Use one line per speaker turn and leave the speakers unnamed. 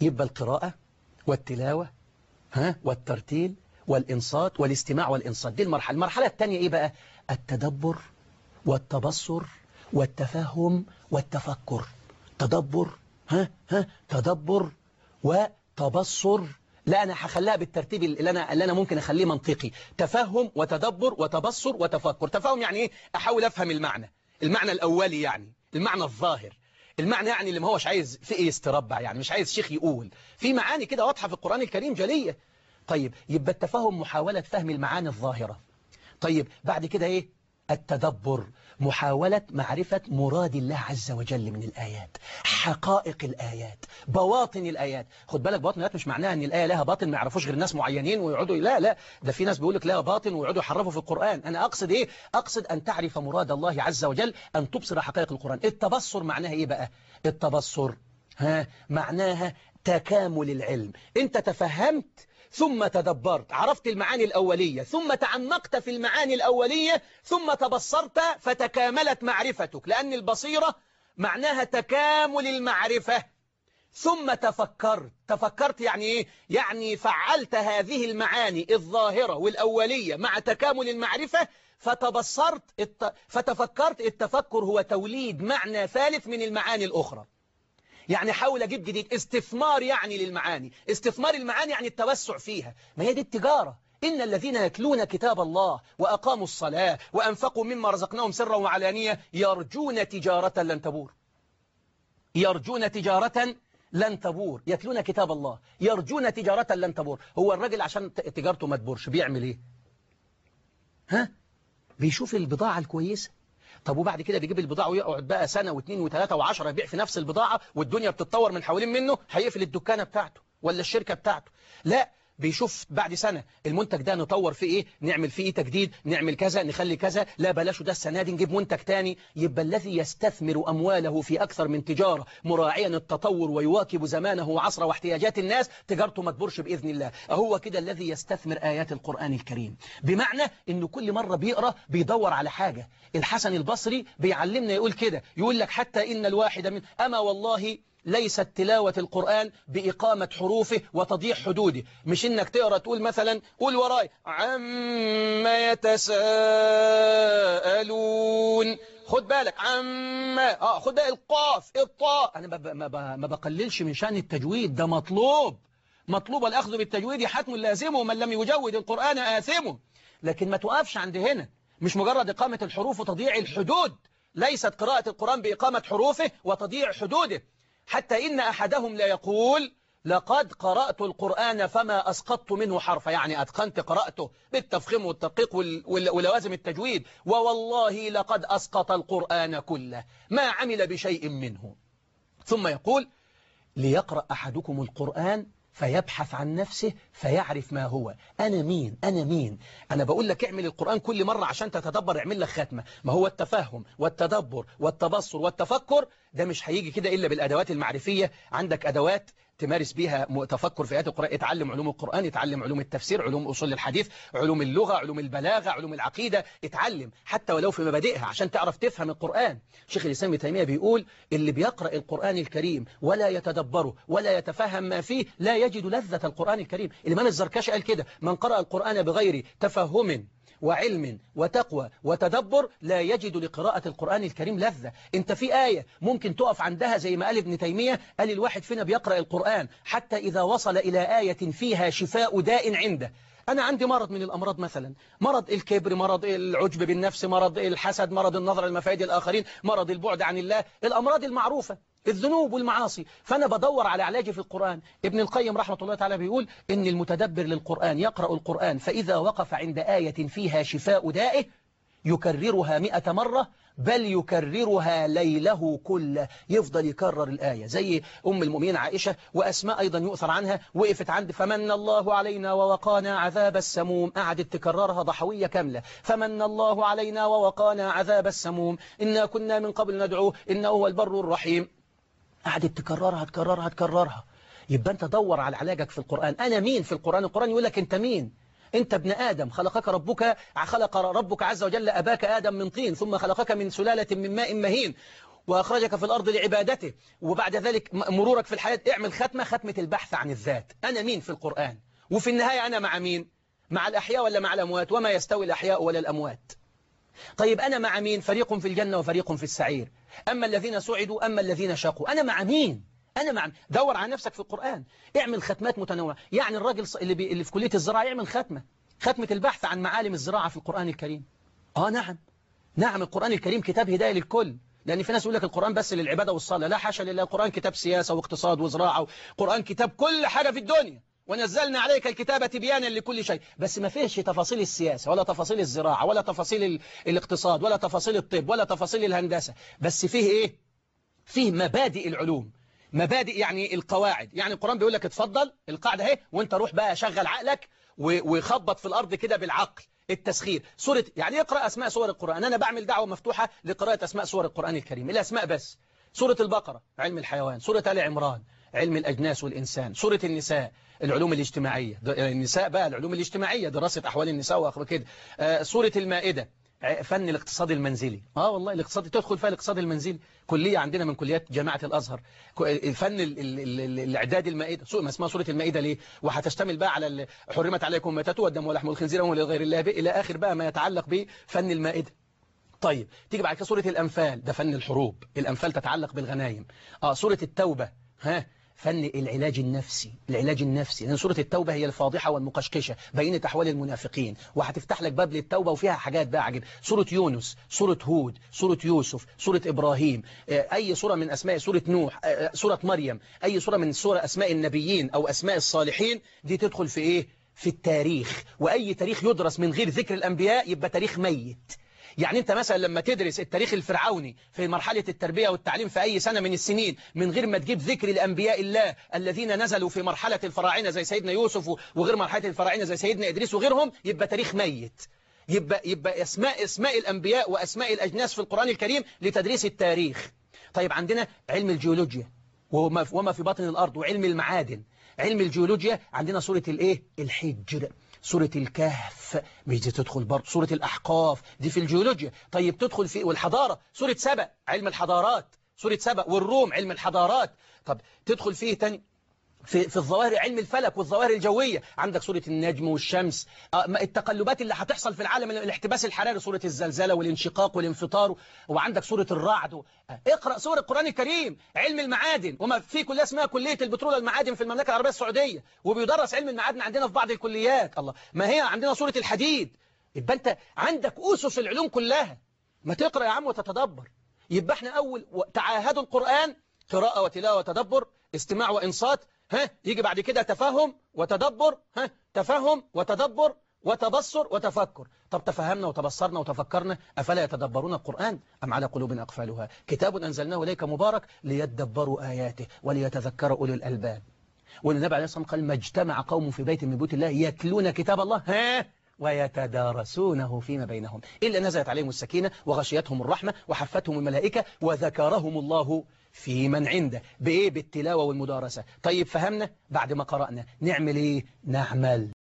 يبقى القراءة والتلاوة ها والترتيل والإنصات والاستماع والإنصات دي المرحلة المرحلة الثانية إيه بقى التدبر والتبصر والتفهم والتفكر تدبر ها ها تدبر وتبصر لا أنا هخليها بالترتيب اللي أنا, اللي أنا ممكن أخليه منطقي تفهم وتدبر وتبصر وتفكر تفهم يعني إيه أحاول أفهم المعنى المعنى الأولي يعني المعنى الظاهر المعنى يعني اللي ما هوش عايز في إيه يستربع يعني مش عايز شيخ يقول في معاني كده واضحة في القرآن الكريم جلية طيب يبقى التفهم محاولة فهم المعاني الظاهرة طيب بعد كده إيه التدبر محاولة معرفة مراد الله عز وجل من الآيات حقائق الآيات بواطن الآيات خد بالك بواطن الآيات مش معناها أن الآية لها باطن ما يعرفوش غير ناس معينين ويقعدوا لا لا ده في ناس بيقول لك لها باطن ويقعدوا يحرفوا في القرآن أنا أقصد إيه أقصد أن تعرف مراد الله عز وجل أن تبصر حقائق القرآن التبصر معناها إيه بقى التبصر ها معناها تكامل العلم أنت تفهمت ثم تدبرت عرفت المعاني الأولية ثم تعمقت في المعاني الأولية ثم تبصرت فتكاملت معرفتك لأن البصيرة معناها تكامل المعرفة ثم تفكرت تفكرت يعني إيه؟ يعني فعلت هذه المعاني الظاهرة والأولية مع تكامل المعرفة فتبصرت الت... فتفكرت التفكر هو توليد معنى ثالث من المعاني الأخرى يعني حاول أجيب جديد استثمار يعني للمعاني استثمار المعاني يعني التوسع فيها ما هي دي التجارة إن الذين يتلون كتاب الله وأقاموا الصلاة وأنفقوا مما رزقناهم سرا وعلانية يرجون تجارة لن تبور يرجون تجارة لن تبور يتلون كتاب الله يرجون تجارة لن تبور هو الراجل عشان تجارته ما تبورش بيعمل ايه ها بيشوف البضاعة الكويسة طب وبعد كده بيجيب البضاعة ويقعد بقى سنة واثنين وثلاثة وعشرة يبيع في نفس البضاعة والدنيا بتتطور من حوالين منه هيقفل الدكانة بتاعته ولا الشركة بتاعته لا بيشوف بعد سنة المنتج ده نطور فيه ايه نعمل فيه ايه تجديد نعمل كذا نخلي كذا لا بلاش ده السنة دي نجيب منتج تاني يبقى الذي يستثمر أمواله في أكثر من تجارة مراعيا التطور ويواكب زمانه وعصره واحتياجات الناس تجارته ما تبورش بإذن الله هو كده الذي يستثمر آيات القرآن الكريم بمعنى انه كل مرة بيقرأ بيدور على حاجة الحسن البصري بيعلمنا يقول كده يقول لك حتى إن الواحد من أما والله ليست تلاوة القرآن بإقامة حروفه وتضييع حدوده مش إنك تقرأ تقول مثلا قول وراي عما يتساءلون خد بالك عما اه خد بالك القاف الطاء انا ما, ما بقللش من شأن التجويد ده مطلوب مطلوب الأخذ بالتجويد حتم لازمه من لم يجود القرآن آثمه لكن ما توقفش عند هنا مش مجرد إقامة الحروف وتضييع الحدود ليست قراءة القرآن بإقامة حروفه وتضييع حدوده حتى إن أحدهم لا يقول لقد قرأت القرآن فما أسقطت منه حرفا يعني أتقنت قرأته بالتفخيم والتدقيق ولوازم التجويد ووالله لقد أسقط القرآن كله ما عمل بشيء منه ثم يقول ليقرأ أحدكم القرآن فيبحث عن نفسه فيعرف ما هو أنا مين أنا مين أنا بقول لك اعمل القرآن كل مرة عشان تتدبر اعمل لك ختمة ما هو التفهم والتدبر والتبصر والتفكر ده مش هيجي كده إلا بالأدوات المعرفية عندك أدوات تمارس بيها تفكر في آيات القرآن اتعلم علوم القرآن اتعلم علوم التفسير علوم أصول الحديث علوم اللغة علوم البلاغة علوم العقيدة اتعلم حتى ولو في مبادئها عشان تعرف تفهم القرآن شيخ الإسلام ابن تيمية بيقول اللي بيقرأ القرآن الكريم ولا يتدبره ولا يتفهم ما فيه لا يجد لذة القرآن الكريم الإمام الزركشي قال كده من قرأ القرآن بغير تفهم وعلم وتقوى وتدبر لا يجد لقراءة القرآن الكريم لذة انت في آية ممكن تقف عندها زي ما قال ابن تيمية قال الواحد فينا بيقرأ القرآن حتى إذا وصل إلى آية فيها شفاء داء عنده أنا عندي مرض من الأمراض مثلا مرض الكبر مرض العجب بالنفس مرض الحسد مرض النظر المفايد الآخرين مرض البعد عن الله الأمراض المعروفة الذنوب والمعاصي فأنا بدور على علاجي في القرآن ابن القيم رحمة الله تعالى بيقول إن المتدبر للقرآن يقرأ القرآن فإذا وقف عند آية فيها شفاء دائه يكررها مئة مرة بل يكررها ليله كله يفضل يكرر الآية زي أم المؤمنين عائشة وأسماء أيضا يؤثر عنها وقفت عند فمن الله علينا ووقانا عذاب السموم قعدت تكررها ضحوية كاملة فمن الله علينا ووقانا عذاب السموم إنا كنا من قبل ندعوه إنه هو البر الرحيم قعدت تكررها تكررها تكررها يبقى أنت دور على علاجك في القرآن أنا مين في القرآن القرآن يقول لك أنت مين أنت ابن آدم خلقك ربك خلق ربك عز وجل أباك آدم من طين ثم خلقك من سلالة من ماء مهين وأخرجك في الأرض لعبادته وبعد ذلك مرورك في الحياة اعمل ختمة ختمة البحث عن الذات أنا مين في القرآن وفي النهاية أنا مع مين مع الأحياء ولا مع الأموات وما يستوي الأحياء ولا الأموات طيب أنا مع مين فريق في الجنة وفريق في السعير أما الذين سعدوا أما الذين شقوا أنا مع مين أنا مع دور على نفسك في القرآن اعمل ختمات متنوعة يعني الراجل اللي, بي... اللي في كلية الزراعة يعمل ختمة ختمة البحث عن معالم الزراعة في القرآن الكريم آه نعم نعم القرآن الكريم كتاب هداية للكل لأن في ناس يقول لك القرآن بس للعبادة والصلاة لا حاشا لله القرآن كتاب سياسة واقتصاد وزراعة القرآن كتاب كل حاجة في الدنيا ونزلنا عليك الكتاب تبيانا لكل شيء بس ما فيهش تفاصيل السياسة ولا تفاصيل الزراعة ولا تفاصيل ال... الاقتصاد ولا تفاصيل الطب ولا تفاصيل الهندسة بس فيه ايه فيه مبادئ العلوم مبادئ يعني القواعد يعني القرآن بيقول لك اتفضل القاعدة اهي وانت روح بقى شغل عقلك وخبط في الأرض كده بالعقل التسخير سورة يعني اقرأ أسماء سور القرآن أنا بعمل دعوة مفتوحة لقراءة أسماء سور القرآن الكريم الأسماء بس سورة البقرة علم الحيوان سورة آل عمران علم الأجناس والإنسان سورة النساء العلوم الاجتماعية النساء بقى العلوم الاجتماعية دراسة أحوال النساء وأخبار كده آه سورة المائدة فن الاقتصاد المنزلي اه والله الاقتصاد تدخل فيها الاقتصاد المنزلي كلية عندنا من كليات جامعة الأزهر فن الإعداد المائدة سوء ما اسمها سورة المائدة ليه وهتشتمل بقى على حرمت عليكم ميتته والدم ولحم الخنزير وما لغير الله به إلى آخر بقى ما يتعلق بفن المائدة طيب تيجي بعد كده سورة الأنفال ده فن الحروب الأنفال تتعلق بالغنايم اه سورة التوبة ها فن العلاج النفسي العلاج النفسي لأن سورة التوبة هي الفاضحة والمقشقشة بينة أحوال المنافقين وهتفتح لك باب للتوبة وفيها حاجات بقى عجيب سورة يونس سورة هود سورة يوسف سورة إبراهيم أي سورة من أسماء سورة نوح سورة مريم أي سورة من سورة أسماء النبيين أو أسماء الصالحين دي تدخل في إيه في التاريخ وأي تاريخ يدرس من غير ذكر الأنبياء يبقى تاريخ ميت يعني انت مثلا لما تدرس التاريخ الفرعوني في مرحلة التربية والتعليم في أي سنة من السنين من غير ما تجيب ذكر الأنبياء الله الذين نزلوا في مرحلة الفراعنة زي سيدنا يوسف وغير مرحلة الفراعنة زي سيدنا إدريس وغيرهم يبقى تاريخ ميت يبقى, يبقى اسماء, اسماء الأنبياء وأسماء الأجناس في القرآن الكريم لتدريس التاريخ طيب عندنا علم الجيولوجيا وما, وما في باطن الأرض وعلم المعادن علم الجيولوجيا عندنا سورة الايه الحجر سورة الكهف مش دي تدخل برضه سورة الأحقاف دي في الجيولوجيا طيب تدخل في والحضارة سورة سبأ علم الحضارات سورة سبأ والروم علم الحضارات طب تدخل فيه تاني في في الظواهر علم الفلك والظواهر الجوية عندك سورة النجم والشمس التقلبات اللي هتحصل في العالم الاحتباس الحراري سورة الزلزلة والانشقاق والانفطار وعندك سورة الرعد اقرأ سورة القرآن الكريم علم المعادن وما في كلية اسمها كلية البترول والمعادن في المملكة العربية السعودية وبيدرس علم المعادن عندنا في بعض الكليات الله ما هي عندنا سورة الحديد يبقى انت عندك أسس العلوم كلها ما تقرأ يا عم وتتدبر يبقى احنا أول تعاهدوا القرآن قراءة وتلاوة وتدبر استماع وإنصات ها يجي بعد كده تفهم وتدبر ها تفهم وتدبر وتبصر وتفكر طب تفهمنا وتبصرنا وتفكرنا أفلا يتدبرون القرآن أم على قلوب أقفالها كتاب أنزلناه إليك مبارك ليدبروا آياته وليتذكر أولي الألباب والنبي عليه الصلاة والسلام قال ما اجتمع قوم في بيت من بيوت الله يتلون كتاب الله ها ويتدارسونه فيما بينهم إلا نزلت عليهم السكينة وغشيتهم الرحمة وحفتهم الملائكة وذكرهم الله في من عنده بإيه بالتلاوة والمدارسة طيب فهمنا بعد ما قرأنا نعمل إيه نعمل